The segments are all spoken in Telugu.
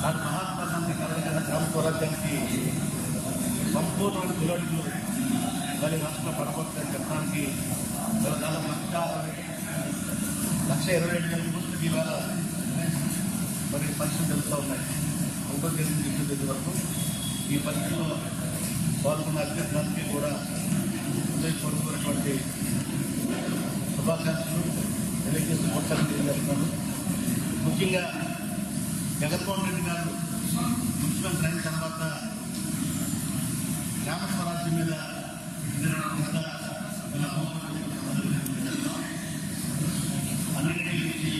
దాని మహాత్మా గాంధీ కలగల గ్రామ స్వరాజ్యానికి సంపూర్ణమైన పిల్లడిలో మరి రాష్ట్ర పరపతి చెప్పడానికి గల దాదాపు లక్ష లక్ష ఇరవై ఏడు వేల పుస్తకం ఇవాళ మరి పరీక్షలు జరుగుతూ ఉన్నాయి ఒకటో తేదీ నుంచి ఎనిమిదో తేదీ వరకు ఈ పరీక్షలో పాల్గొన్న అభ్యర్థులందరికీ కూడా హృదయపూర్వకమైనటువంటి శుభాకాంక్షలు తెలియజేసి మోటాలు తెలియజేస్తున్నాను ముఖ్యంగా జగన్మోహన్ రెడ్డి గారు ముఖ్యమంత్రి అయిన తర్వాత గ్రామ స్వరాజ్యం మీద పెట్టిన అన్నింటినీ గురించి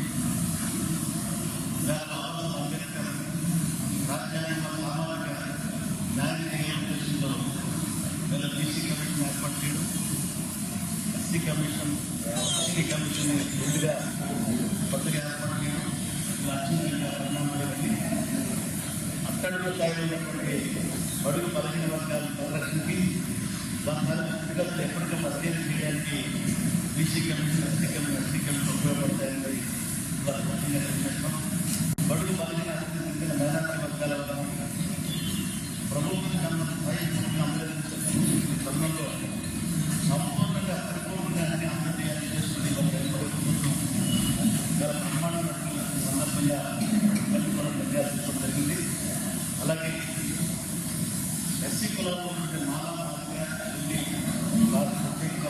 బాబాసాహెబ్ అంబేద్కర్ రాజ్యాంగ సామాజిక న్యాయ ఉద్దేశంతో వీళ్ళ బీసీ కమిషన్ ఏర్పాటు చేయడం ఎస్సీ కమిషన్ ఎస్సీ కమిషన్ ముందుగా కొత్తగా ఏర్పాటు చేయడం ఇలా అత్యున్నతంగా పరిణామాలని అట్టడుగు స్థాయిలో ఉన్నటువంటి బడుగు బలహీన వర్గాల పరిరక్షణకి దాని ద్వారా స్థితిగతులు ఎప్పటికప్పుడు అధ్యయనం చేయడానికి BC commission SC commission SC commission ఉపయోగపడతాయని ఇవాళ ముఖ్యంగా తెలియజేస్తున్నాం బడుగు బలహీన అభివృద్ధి మైనార్టీ వర్గాల వల్ల ప్రభుత్వం సంబంధించిన అమలు క్రమంలో సంపూర్ణంగా పరిపూర్ణంగా అన్ని అమలు చేయాలని చేస్తుంది ప్రభుత్వం చాలా బ్రహ్మాండమైన సందర్భంగా కట్టుకోవడం నిర్ణయాలు జరిగింది అలాగే ఎస్సీ కులంలో ఉండే మాలా మాదిగా వెళ్ళి వారు ప్రత్యేకంగా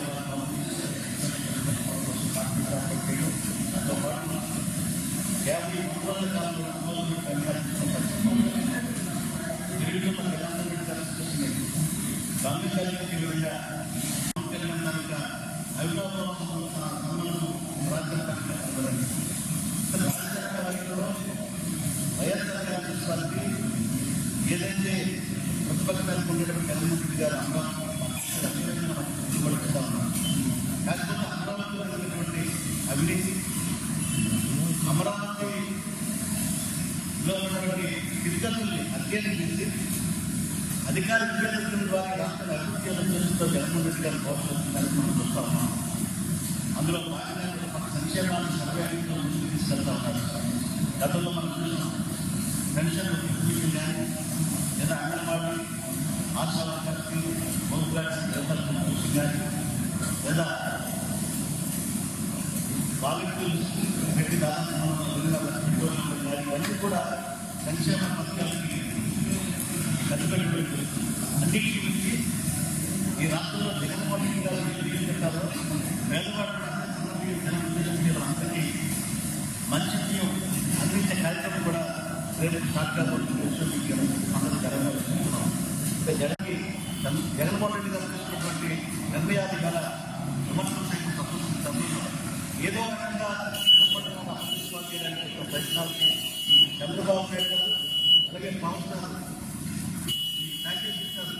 దాంతో పాటు యాభై మూడు కాలంలో అమలు తెలుగులో తెలంగాణ పెట్టాల్సి గాంధీ విధంగా తెలంగాణ హైదరాబాద్ సంబంధం రాజ్యాంగ రాజ్యాంగంలో వైఎస్ఆర్ కాంగ్రెస్ పార్టీ ఏదైతే ప్రతిపక్షానికి ఉండేటువంటి జగన్మోహన్ గారు అమరావతి కాకపోతే అమరావతిలో జరిగినటువంటి అవినీతి అమరావతిలో ఉన్నటువంటి స్థితిగతుల్ని అధ్యయనం చేసి అధికార విద్యార్థుల ద్వారా రాష్ట్ర అభివృద్ధి చేస్తూ జగన్మోహన్ రెడ్డి గారు ప్రోత్సహిస్తున్నారని మనం చూస్తా ఉన్నాం అందులో భాగంగా కూడా మన సంక్షేమాన్ని సర్వేలో ముందుకు తీసుకెళ్తా ఉన్నారు గతంలో మనం చూసాం పెన్షన్ ఉద్యోగులు కానీ లేదా అంగన్వాడీ ఆశా వర్కర్స్కి హోమ్ గార్డ్స్ చూసి కానీ లేదా వాలంటీర్లు పెట్టి దాదాపు మనం రెండు వేల పెట్టుకోవాలి కానీ ఇవన్నీ కూడా సంక్షేమ పథకాలకి కట్టుబడి అన్నిటి గురించి ఈ రాష్ట్రంలో జగన్మోహన్ రెడ్డి గారు ఏం చెప్పారో పేదవాడు అందరికీ మంచి బియ్యం అందించే కార్యక్రమం కూడా రేపు స్టార్ట్ కాబోతుంది విషయం మీకు అందరూ జగన్ జగన్కి జగన్మోహన్ రెడ్డి గారు తీసుకున్నటువంటి నిర్ణయాలు గల విమర్శలు సైతం తప్పు తప్పు ఏదో రకంగా కుటుంబంలో అసంతృప్తి చేయడానికి ఒక ప్రయత్నాలకి చంద్రబాబు నాయుడు గారు అలాగే పవన్ గారు ఈ ప్యాకేజ్ ఇస్తారు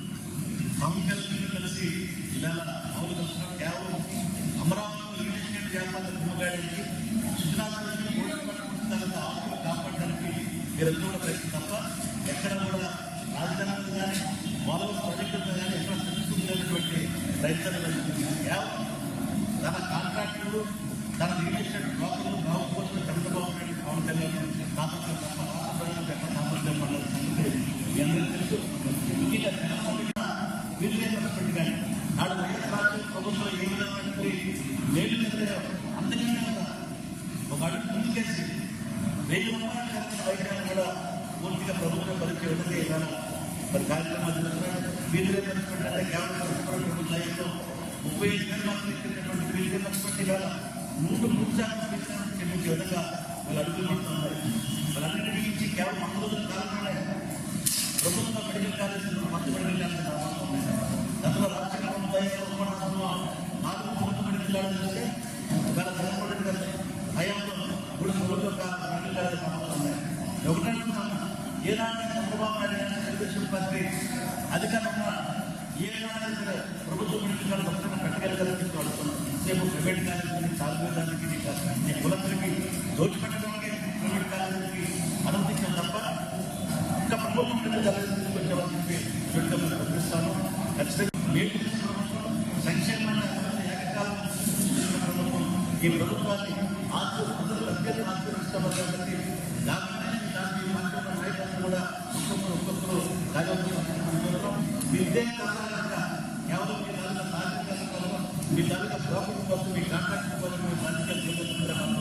పవన్ కళ్యాణ్ కలిసి ఇలా అవును కలిసిన కేవలం అమరావతిలో లీడర్షిప్ వ్యాపారం కుమ్మగాడానికి సృజనాత్మక పోటీ ఆస్తులు కాపాడడానికి మీరందరూ కూడా ప్రయత్నం తప్ప ఎక్కడ కూడా రాజధానులు కానీ మొదలు ప్రాజెక్టులు కానీ ఎక్కడ తెలుసుకునేటువంటి ప్రయత్నాలు జరుగుతుంది. కేవలం తన కాంట్రాక్టులు తన లీడర్షిప్ బ్లాకులు బాగుపోతున్న చంద్రబాబు నాయుడు పవన్ కళ్యాణ్ కాపాడుతారు తప్ప రాష్ట్ర ప్రజలకు ఎక్కడ కాపాడుతారు పడాల్సిన సంగతి మీ అందరికీ తెలుసు ముఖ్యంగా జగన్మోహన్ రెడ్డి వీళ్ళు చేసినటువంటి కానీ నాడు వైఎస్ రాష్ట్ర ప్రభుత్వం ఏ విధమైనటువంటి మేలు జరిగాయో అంతకంటే కూడా ఒక అడుగు ముందుకేసి వెయ్యి రూపాయలు కలిగిన వైద్యాన్ని కూడా పూర్తిగా ప్రభుత్వం పరిచే విధంగా ఇవాళ మరి కార్యక్రమాలు జరుగుతున్నాయి వీళ్ళు చేసినటువంటి కేవలం ప్రభుత్వం లైఫ్లో ముప్పై ఐదు వేల మంది ఇచ్చినటువంటి వీళ్ళు చేసినటువంటి ఇవాళ మూడు మూడు శాతం ఫీజులను చెల్లించే విధంగా వాళ్ళు అడుగులు పడుతున్నారు వాళ్ళన్నిటి మించి కేవలం వంద రోజుల కాలంలోనే ప్రభుత్వ మెడికల్ కాలేజీలు మత్తు మెడికల్ కాలేజీ గతంలో రాష్ట్ర ప్రభుత్వం నాలుగు ప్రభుత్వ మెడికల్ కాలేజీలు వస్తే ఇవాళ జగన్మోహన్ రెడ్డి గారి హయాంలో మూడు ప్రభుత్వ మెడికల్ కాలేజీ సంస్థలు ఉన్నాయి ఒకటే అనుకున్నాను ఏనాడు చంద్రబాబు నాయుడు గారిని తెలుగుదేశం పార్టీ అధికారంలో ఏనాడు సరే ప్రభుత్వ మెడికల్ కాలేజీ ఒక్కటే పెట్టగలగాలని అడుగుతున్నాను రేపు ప్రైవేట్ కాలేజీని చాలుకోవడానికి కులతులకి దోచిపెట్టడానికి ప్రైవేట్ కాలేజీకి అనుమతించడం తప్ప ఇంకా ప్రభుత్వం కింద జరగాలని వచ్చామని చెప్పి చెడుగా పంపిస్తాను ఖచ్చితంగా మీకు సంక్షేమాన్ని అభివృద్ధి ఏకకాలం చూస్తున్న ప్రభుత్వం ఈ ప్రభుత్వాన్ని ఆశీర్వదించాలి అత్యంత ఆశీర్వదిస్తామని కాబట్టి దాని దాన్ని మీ తాలూకా ప్రాఫిట్ కోసం మీ కాంట్రాక్ట్ కోసం మీ రాజకీయ జీవితం